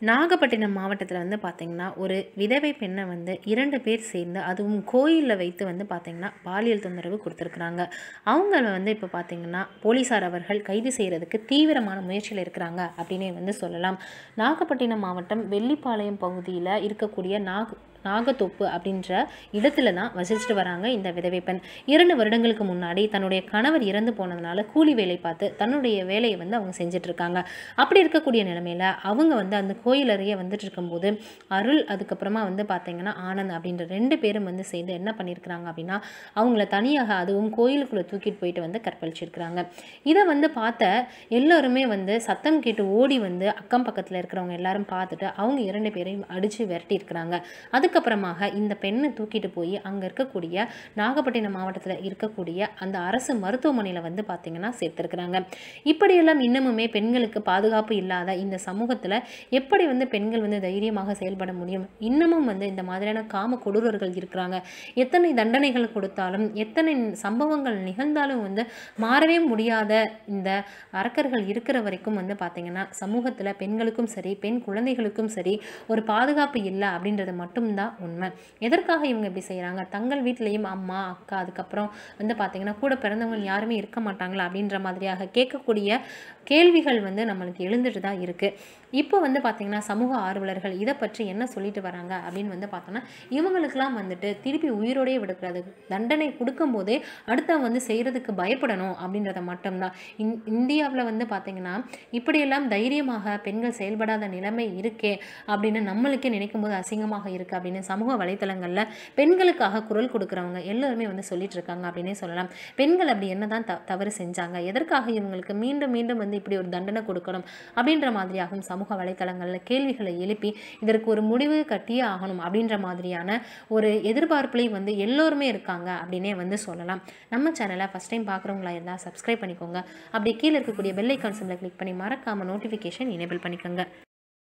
நாகப்பட்டினம் மாவட்டத்தில் வந்து பார்த்திங்கன்னா ஒரு விதவை பெண்ணை வந்து இரண்டு பேர் சேர்ந்து அதுவும் கோயிலில் வைத்து வந்து பார்த்திங்கன்னா பாலியல் தொந்தரவு கொடுத்துருக்குறாங்க அவங்கள வந்து இப்போ பார்த்திங்கன்னா போலீஸார் அவர்கள் கைது செய்கிறதுக்கு தீவிரமான முயற்சியில் இருக்கிறாங்க அப்படின்னே வந்து சொல்லலாம் நாகப்பட்டினம் மாவட்டம் வெள்ளிப்பாளையம் பகுதியில் இருக்கக்கூடிய நாக நாகத்தோப்பு அப்படின்ற இடத்துல தான் வசிச்சுட்டு வராங்க இந்த விதவை பெண் இரண்டு வருடங்களுக்கு முன்னாடி தன்னுடைய கணவர் இறந்து போனதுனால கூலி வேலை பார்த்து தன்னுடைய வேலையை வந்து அவங்க செஞ்சுட்டு இருக்காங்க அப்படி இருக்கக்கூடிய நிலைமையில அவங்க வந்து அந்த கோயில் அருகே வந்துட்டு இருக்கும்போது அருள் அதுக்கப்புறமா வந்து பார்த்தீங்கன்னா ஆனந்த் அப்படின்ற ரெண்டு பேரும் வந்து சேர்ந்து என்ன பண்ணியிருக்கிறாங்க அப்படின்னா அவங்கள தனியாக அதுவும் கோயிலுக்குள்ளே தூக்கிட்டு போயிட்டு வந்து கற்பழிச்சிருக்கிறாங்க இதை வந்து பார்த்த எல்லாருமே வந்து சத்தம் கேட்டு ஓடி வந்து அக்கம் பக்கத்தில் இருக்கிறவங்க எல்லாரும் பார்த்துட்டு அவங்க இரண்டு பேரையும் அடித்து விரட்டி இருக்கிறாங்க அதுக்கப்புறமாக இந்த பெண்ணை தூக்கிட்டு போய் அங்கே இருக்கக்கூடிய நாகப்பட்டினம் மாவட்டத்தில் இருக்கக்கூடிய அந்த அரசு மருத்துவமனையில் வந்து பார்த்திங்கன்னா சேர்த்துருக்குறாங்க இப்படியெல்லாம் இன்னமுமே பெண்களுக்கு பாதுகாப்பு இல்லாத இந்த சமூகத்தில் எப்படி வந்து பெண்கள் வந்து தைரியமாக செயல்பட முடியும் இன்னமும் வந்து இந்த மாதிரியான காம கொடூரர்கள் இருக்கிறாங்க எத்தனை தண்டனைகள் கொடுத்தாலும் எத்தனை சம்பவங்கள் நிகழ்ந்தாலும் வந்து மாறவே முடியாத இந்த அரக்கர்கள் இருக்கிற வரைக்கும் வந்து பார்த்திங்கன்னா சமூகத்தில் பெண்களுக்கும் சரி பெண் குழந்தைகளுக்கும் சரி ஒரு பாதுகாப்பு இல்லை அப்படின்றது மட்டும்தான் உண்மை எதற்காக இவங்க இப்படி செய்கிறாங்க தங்கள் வீட்லேயும் அம்மா அக்கா அதுக்கப்புறம் வந்து பார்த்திங்கன்னா கூட பிறந்தவங்க யாருமே இருக்க மாட்டாங்களா அப்படின்ற மாதிரியாக கேட்கக்கூடிய கேள்விகள் வந்து நம்மளுக்கு எழுந்துட்டு தான் இருக்குது இப்போ வந்து பார்த்திங்கன்னா சமூக ஆர்வலர்கள் இதை பற்றி என்ன சொல்லிட்டு வராங்க அப்படின்னு வந்து பார்த்தோன்னா இவங்களுக்கெல்லாம் வந்துட்டு திருப்பி உயிரோடையே விடக்கூடாது தண்டனை கொடுக்கும்போதே அடுத்தவங்க வந்து செய்கிறதுக்கு பயப்படணும் அப்படின்றத மட்டும்தான் இந் இந்தியாவில் வந்து பார்த்திங்கன்னா இப்படியெல்லாம் தைரியமாக பெண்கள் செயல்படாத நிலைமை இருக்கே அப்படின்னு நம்மளுக்கே நினைக்கும் போது அசிங்கமாக இருக்குது அப்படின்னு சமூக வலைத்தளங்களில் பெண்களுக்காக குரல் கொடுக்குறவங்க எல்லாருமே வந்து சொல்லிட்டு இருக்காங்க அப்படின்னே சொல்லலாம் பெண்கள் அப்படி என்னதான் த தவறு செஞ்சாங்க எதற்காக இவங்களுக்கு மீண்டும் மீண்டும் வந்து இப்படி ஒரு தண்டனை கொடுக்கணும் அப்படின்ற மாதிரியாகவும் சமூக வலைத்தளங்களில் கேள்விகளை எழுப்பி இதற்கு ஒரு முடிவு கட்டியே ஆகணும் அப்படின்ற மாதிரியான ஒரு எதிர்பார்ப்புலையும் வந்து எல்லோருமே இருக்காங்க அப்படின்னே வந்து சொல்லலாம் நம்ம சேனலை ஃபஸ்ட் டைம் பார்க்குறவங்களா இருந்தால் சப்ஸ்கிரைப் பண்ணிக்கோங்க அப்படி கீழே இருக்கக்கூடிய பெல் ஐக்கான் சிம்பிளை கிளிக் பண்ணி மறக்காமல் நோட்டிஃபிகேஷன் எனேபிள் பண்ணிக்கோங்க